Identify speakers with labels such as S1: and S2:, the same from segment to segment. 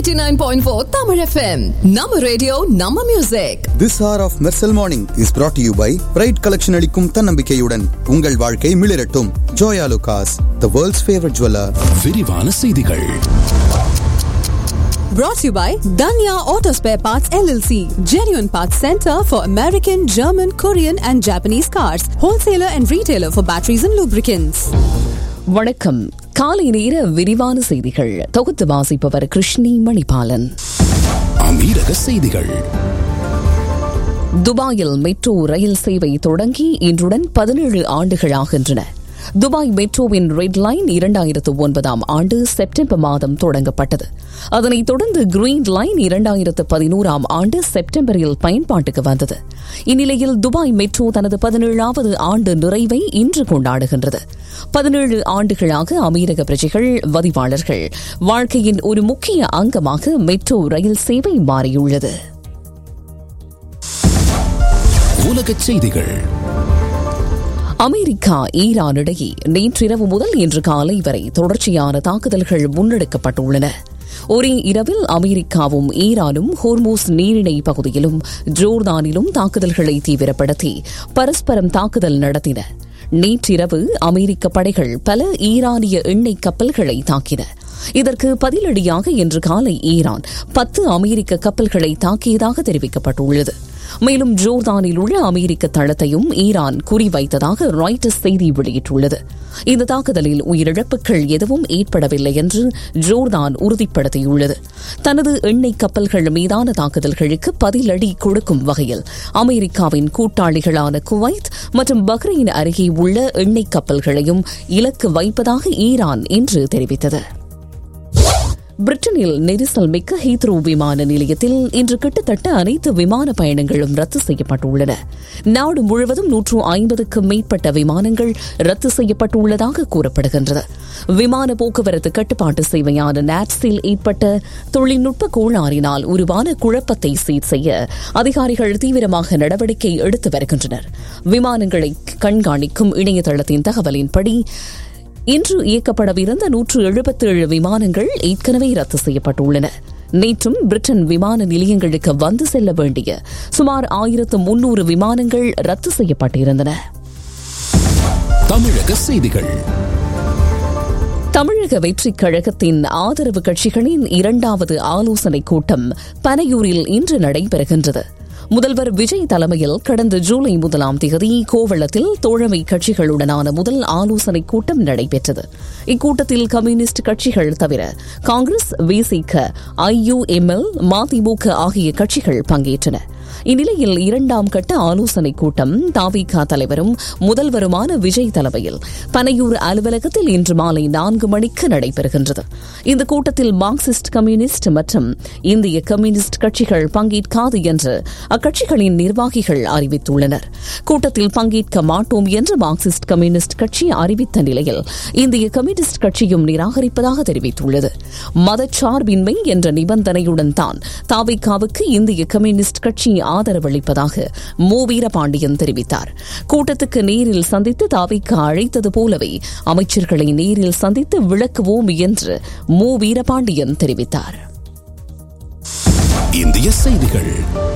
S1: 89.4 Tamil FM. நம்ம radio நம்ம music
S2: This hour of Mersal Morning is brought to you by Pride Collection அளிக்கும் தன்னம்பிக்கையுடன் உங்கள் வாழ்க்கை மிளிரட்டும் Joya லுகாஸ் the world's favorite jeweler
S3: விரிவான செய்திகள்
S1: brought to you by Danya Auto Spare Parts LLC. Genuine Parts Center for American, German, Korean and Japanese cars. Wholesaler and retailer for batteries and lubricants.
S4: வணக்கம் காலை நேர விரிவான செய்திகள் தொகுத்து வாசிப்பவர் கிருஷ்ணி மணிபாலன்
S3: அமீரக செய்திகள்
S4: துபாயில் மெட்ரோ ரயில் சேவை தொடங்கி இன்றுடன் பதினேழு ஆண்டுகளாகின்றன துபாய் மெட்ரோவின் ரெட் லைன் இரண்டாயிரத்து ஒன்பதாம் ஆண்டு செப்டம்பர் மாதம் தொடங்கப்பட்டது அதனைத் தொடர்ந்து கிரீன் லைன் இரண்டாயிரத்து பதினோராம் ஆண்டு செப்டம்பரில் பயன்பாட்டுக்கு வந்தது இந்நிலையில் துபாய் மெட்ரோ தனது பதினேழாவது ஆண்டு நிறைவை இன்று கொண்டாடுகின்றது பதினேழு ஆண்டுகளாக அமீரக பிரஜைகள் வதிவாளர்கள் வாழ்க்கையின் ஒரு முக்கிய அங்கமாக மெட்ரோ ரயில் சேவை மாறியுள்ளது
S3: உலகச் செய்திகள்
S4: அமெரிக்கா ஈரான் இடையே நேற்றிரவு முதல் இன்று காலை வரை தொடர்ச்சியான தாக்குதல்கள் முன்னெடுக்கப்பட்டுள்ளன ஒரே இரவில் அமெரிக்காவும் ஈரானும் ஹோர்மூஸ் நீரிணை பகுதியிலும் ஜோர்தானிலும் தாக்குதல்களை தீவிரப்படுத்தி பரஸ்பரம் தாக்குதல் நடத்தின நேற்றிரவு அமெரிக்க படைகள் பல ஈரானிய எண்ணெய் கப்பல்களை தாக்கின இதற்கு பதிலடியாக இன்று காலை ஈரான் பத்து அமெரிக்க கப்பல்களை தாக்கியதாக தெரிவிக்கப்பட்டுள்ளது மேலும் ஜோர்தானில் உள்ள அமெரிக்க தளத்தையும் ஈரான் குறிவைத்ததாக ராய்டர்ஸ் செய்தி வெளியிட்டுள்ளது இந்த தாக்குதலில் உயிரிழப்புகள் எதுவும் ஏற்படவில்லை என்று ஜோர்தான் உறுதிப்படுத்தியுள்ளது தனது எண்ணெய் கப்பல்கள் மீதான தாக்குதல்களுக்கு பதிலடி கொடுக்கும் வகையில் அமெரிக்காவின் கூட்டாளிகளான குவைத் மற்றும் பஹ்ரைன் அருகே உள்ள எண்ணெய் கப்பல்களையும் இலக்கு வைப்பதாக ஈரான் இன்று தெரிவித்தது பிரிட்டனில் நெரிசல் மிக்க ஹீத்ரோ விமான நிலையத்தில் இன்று கிட்டத்தட்ட அனைத்து விமான பயணங்களும் ரத்து செய்யப்பட்டுள்ளன நாடு முழுவதும் நூற்று ஐம்பதுக்கும் மேற்பட்ட விமானங்கள் ரத்து செய்யப்பட்டுள்ளதாக கூறப்படுகின்றது விமான போக்குவரத்து கட்டுப்பாட்டு சேவையான நாட்ஸில் ஏற்பட்ட தொழில்நுட்ப கோளாறினால் உருவான குழப்பத்தை சீர் செய்ய அதிகாரிகள் தீவிரமாக நடவடிக்கை எடுத்து வருகின்றனர் விமானங்களை கண்காணிக்கும் இணையதளத்தின் தகவலின்படி இன்று இயக்கப்படவிருந்த நூற்று எழுபத்தேழு விமானங்கள் ஏற்கனவே ரத்து செய்யப்பட்டுள்ளன நேற்றும் பிரிட்டன் விமான நிலையங்களுக்கு வந்து செல்ல வேண்டிய சுமார் ஆயிரத்து முன்னூறு விமானங்கள் ரத்து செய்யப்பட்டிருந்தன
S3: தமிழக செய்திகள்
S4: தமிழக வெற்றிக் கழகத்தின் ஆதரவு கட்சிகளின் இரண்டாவது ஆலோசனைக் கூட்டம் பனையூரில் இன்று நடைபெறுகின்றது முதல்வர் விஜய் தலைமையில் கடந்த ஜூலை முதலாம் தேதி கோவளத்தில் தோழமை கட்சிகளுடனான முதல் ஆலோசனைக் கூட்டம் நடைபெற்றது இக்கூட்டத்தில் கம்யூனிஸ்ட் கட்சிகள் தவிர காங்கிரஸ் விசிக ஐயுஎம்எல் மதிமுக ஆகிய கட்சிகள் பங்கேற்றன இந்நிலையில் இரண்டாம் கட்ட ஆலோசனைக் கூட்டம் தாவிக தலைவரும் முதல்வருமான விஜய் தலைமையில் பனையூர் அலுவலகத்தில் இன்று மாலை நான்கு மணிக்கு நடைபெறுகின்றது இந்த கூட்டத்தில் மார்க்சிஸ்ட் கம்யூனிஸ்ட் மற்றும் இந்திய கம்யூனிஸ்ட் கட்சிகள் பங்கேற்காது என்று அக்கட்சிகளின் நிர்வாகிகள் அறிவித்துள்ளனர் கூட்டத்தில் பங்கேற்க மாட்டோம் என்று மார்க்சிஸ்ட் கம்யூனிஸ்ட் கட்சி அறிவித்த நிலையில் இந்திய கம்யூனிஸ்ட் கட்சியும் நிராகரிப்பதாக தெரிவித்துள்ளது மதச்சார்பின்மை என்ற நிபந்தனையுடன் தான் தாவிகாவுக்கு இந்திய கம்யூனிஸ்ட் கட்சி ஆதரவளிப்பதாக மு வீரபாண்டியன் தெரிவித்தார் கூட்டத்துக்கு நேரில் சந்தித்து தாவிக்க அழைத்தது போலவே அமைச்சர்களை நேரில் சந்தித்து விளக்குவோம் என்று மு வீரபாண்டியன் தெரிவித்தார்
S3: இந்திய செய்திகள்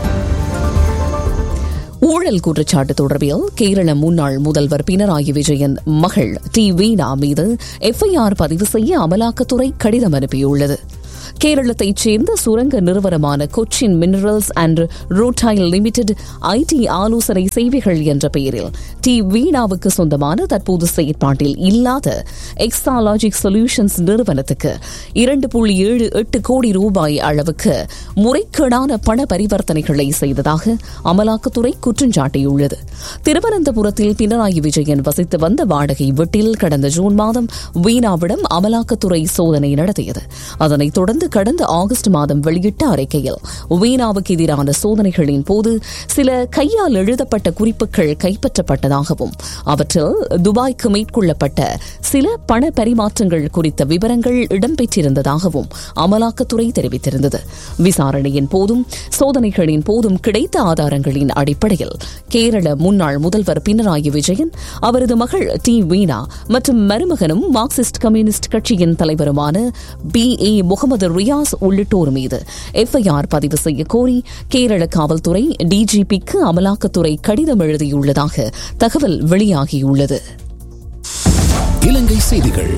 S4: ஊழல் குற்றச்சாட்டு தொடர்பில் கேரள முன்னாள் முதல்வர் பினராயி விஜயன் மகள் டி வீணா மீது எஃப்ஐஆர் பதிவு செய்ய அமலாக்கத்துறை கடிதம் அனுப்பியுள்ளது கேரளத்தைச் சேர்ந்த சுரங்க நிறுவனமான Cochin minerals and rutile limited IT ஆலோசனை சேவைகள் என்ற பெயரில் டி வீணாவுக்கு சொந்தமான தற்போது செயற்பாட்டில் இல்லாத எக்ஸாலாஜிக் சொல்யூஷன்ஸ் நிறுவனத்துக்கு இரண்டு புள்ளி ஏழு எட்டு கோடி ரூபாய் அளவுக்கு முறைகேடான பண பரிவர்த்தனைகளை செய்ததாக அமலாக்கத்துறை குற்றஞ்சாட்டியுள்ளது திருவனந்தபுரத்தில் பினராயி விஜயன் வசித்து வந்த வாடகை வீட்டில் கடந்த ஜூன் மாதம் வீணாவிடம் அமலாக்கத்துறை சோதனை நடத்தியது அதனைத் தொடர்ந்து கடந்த ஆகஸ்ட் மாதம் வெளியிட்ட அறிக்கையில் வீணாவுக்கு எதிரான சோதனைகளின் போது சில கையால் எழுதப்பட்ட குறிப்புகள் கைப்பற்றப்பட்டதாகவும் அவற்றில் துபாய்க்கு மேற்கொள்ளப்பட்ட சில பண பரிமாற்றங்கள் குறித்த விவரங்கள் இடம்பெற்றிருந்ததாகவும் அமலாக்கத்துறை தெரிவித்திருந்தது விசாரணையின் போதும் சோதனைகளின் போதும் கிடைத்த ஆதாரங்களின் அடிப்படையில் கேரள முன்னாள் முதல்வர் பினராயி விஜயன் அவரது மகள் டி வீணா மற்றும் மருமகனும் மார்க்சிஸ்ட் கம்யூனிஸ்ட் கட்சியின் தலைவருமான பி ஏ முகமது ரியாஸ் உள்ளிட்டோர் மீது எஃப்ஐஆர் பதிவு செய்ய கோரி கேரள காவல்துறை டிஜிபிக்கு அமலாக்கத்துறை கடிதம் எழுதியுள்ளதாக தகவல் வெளியாகியுள்ளது
S3: இலங்கை செய்திகள்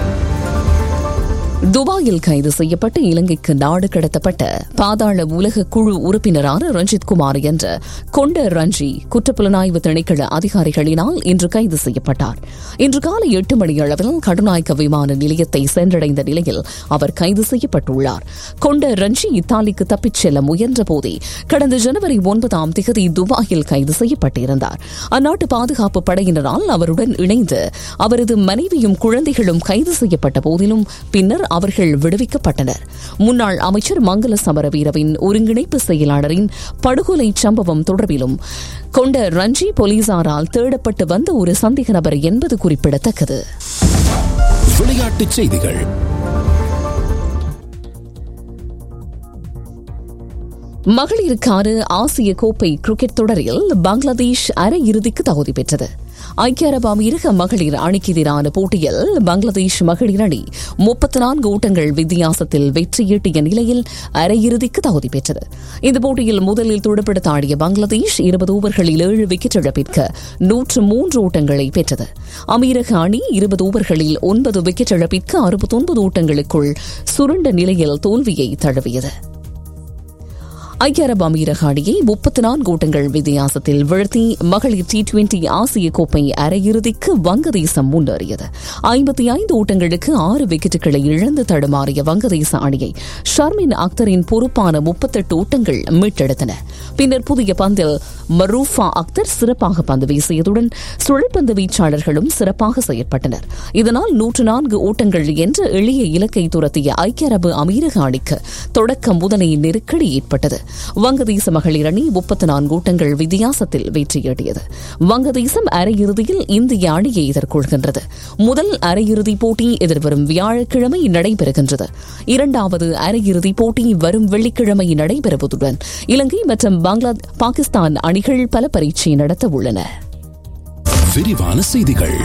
S4: துபாயில் கைது செய்யப்பட்டு இலங்கைக்கு நாடு கடத்தப்பட்ட பாதாள உலக குழு உறுப்பினரான ரஞ்சித் குமார் என்ற கொண்ட ரஞ்சி குற்றப்புலனாய்வு திணைக்கள அதிகாரிகளினால் இன்று கைது செய்யப்பட்டார் இன்று காலை எட்டு மணி அளவில் கடுநாயக்க விமான நிலையத்தை சென்றடைந்த நிலையில் அவர் கைது செய்யப்பட்டுள்ளார் கொண்ட ரஞ்சி இத்தாலிக்கு தப்பிச் செல்ல முயன்ற போதே கடந்த ஜனவரி ஒன்பதாம் திகதி துபாயில் கைது செய்யப்பட்டிருந்தார் அந்நாட்டு பாதுகாப்பு படையினரால் அவருடன் இணைந்து அவரது மனைவியும் குழந்தைகளும் கைது செய்யப்பட்ட போதிலும் பின்னர் அவர்கள் விடுவிக்கப்பட்டனர் முன்னாள் அமைச்சர் மங்கள சமரவீரவின் ஒருங்கிணைப்பு செயலாளரின் படுகொலை சம்பவம் தொடர்பிலும் கொண்ட ரஞ்சி போலீசாரால் தேடப்பட்டு வந்த ஒரு சந்தேக நபர் என்பது குறிப்பிடத்தக்கது
S3: விளையாட்டுச் செய்திகள்
S4: மகளிருக்கான ஆசிய கோப்பை கிரிக்கெட் தொடரில் பங்களாதேஷ் அரையிறுதிக்கு தகுதி பெற்றது ஐக்கிய அரபு அமீரக மகளிர் அணிக்கு எதிரான போட்டியில் பங்களாதேஷ் மகளிர் அணி முப்பத்தி நான்கு ஓட்டங்கள் வித்தியாசத்தில் வெற்றியீட்டிய நிலையில் அரையிறுதிக்கு தகுதி பெற்றது இந்த போட்டியில் முதலில் துடுப்படுத்த ஆடிய பங்களாதேஷ் இருபது ஓவர்களில் ஏழு விக்கெட் இழப்பிற்கு நூற்று மூன்று ஓட்டங்களை பெற்றது அமீரக அணி இருபது ஓவர்களில் ஒன்பது விக்கெட் இழப்பிற்கு அறுபத்தொன்பது ஓட்டங்களுக்குள் சுருண்ட நிலையில் தோல்வியை தழுவியது ஐக்கிய அரபு அமீரக அணியை முப்பத்தி நான்கு ஓட்டங்கள் வித்தியாசத்தில் வீழ்த்தி மகளிர் டி டுவெண்டி ஆசிய கோப்பை அரையிறுதிக்கு வங்கதேசம் முன்னேறியது ஐம்பத்தி ஐந்து ஓட்டங்களுக்கு ஆறு விக்கெட்டுகளை இழந்து தடுமாறிய வங்கதேச அணியை ஷர்மின் அக்தரின் பொறுப்பான முப்பத்தெட்டு ஓட்டங்கள் மீட்டெடுத்தன பின்னர் புதிய பந்தில் மரூஃபா அக்தர் சிறப்பாக பந்து வீசியதுடன் சுழற்பந்து வீச்சாளர்களும் சிறப்பாக செயற்பட்டனர் இதனால் நூற்று நான்கு ஓட்டங்கள் என்ற எளிய இலக்கை துரத்திய ஐக்கிய அரபு அமீரக அணிக்கு தொடக்க முதலை நெருக்கடி ஏற்பட்டது வங்கதேச மகளிர் அணி முப்பத்தி நான்கு ஓட்டங்கள் வித்தியாசத்தில் வெற்றியீட்டியது வங்கதேசம் அரையிறுதியில் இந்திய அணியை எதிர்கொள்கின்றது முதல் அரையிறுதி போட்டி எதிர்வரும் வியாழக்கிழமை நடைபெறுகின்றது இரண்டாவது அரையிறுதி போட்டி வரும் வெள்ளிக்கிழமை நடைபெறுவதுடன் இலங்கை மற்றும் பங்களா பாகிஸ்தான் அணிகள் பல பரீட்சை நடத்த உள்ளன
S3: விரிவான செய்திகள்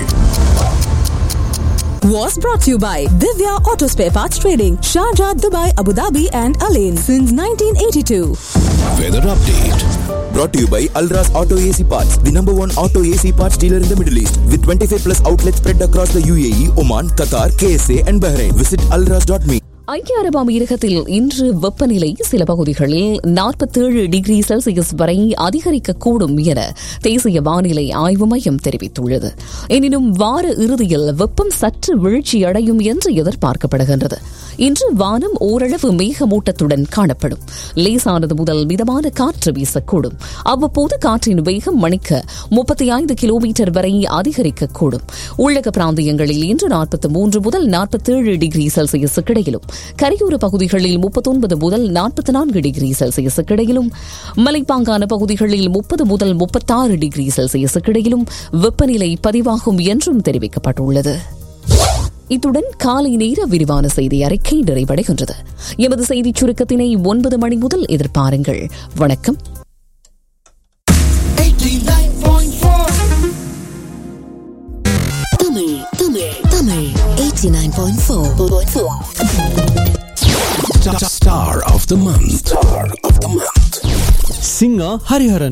S1: Was brought to you by Divya Auto Spare Parts Trading, Sharjah, Dubai, Abu Dhabi, and Alain since 1982.
S3: Weather update
S5: Brought to you by Alras Auto AC Parts, the number one auto AC parts dealer in the Middle East, with 25 plus outlets spread across the UAE, Oman, Qatar, KSA, and Bahrain. Visit alras.me.
S4: ஐக்கிய அரபு அமீரகத்தில் இன்று வெப்பநிலை சில பகுதிகளில் நாற்பத்தேழு degree Celsius வரை அதிகரிக்கக்கூடும் என தேசிய வானிலை ஆய்வு மையம் தெரிவித்துள்ளது எனினும் வார இறுதியில் வெப்பம் சற்று வீழ்ச்சியடையும் என்று எதிர்பார்க்கப்படுகின்றது இன்று வானம் ஓரளவு மேகமூட்டத்துடன் காணப்படும் லேசானது முதல் மிதமான காற்று வீசக்கூடும் அவ்வப்போது காற்றின் வேகம் மணிக்கு முப்பத்தி ஐந்து கிலோமீட்டர் வரை அதிகரிக்கக்கூடும் உள்ளக பிராந்தியங்களில் இன்று நாற்பத்தி மூன்று முதல் நாற்பத்தேழு டிகிரி செல்சியஸுக்கு இடையிலும் கரையோர பகுதிகளில் முப்பத்தொன்பது முதல் நாற்பத்தி நான்கு டிகிரி செல்சியஸுக்கு இடையிலும் மலைப்பாங்கான பகுதிகளில் முப்பது முதல் முப்பத்தாறு டிகிரி செல்சியஸுக்கு இடையிலும் வெப்பநிலை பதிவாகும் என்றும் தெரிவிக்கப்பட்டுள்ளது இத்துடன் காலை நேர விரிவான செய்தி அறிக்கை நிறைவடைகின்றது எமது செய்திச் சுருக்கத்தினை ஒன்பது மணி முதல் எதிர்பாருங்கள் வணக்கம்
S6: Tamil Tamil Tamil 89.4
S3: Star of the month. Star of the month.
S7: singer Hariharan.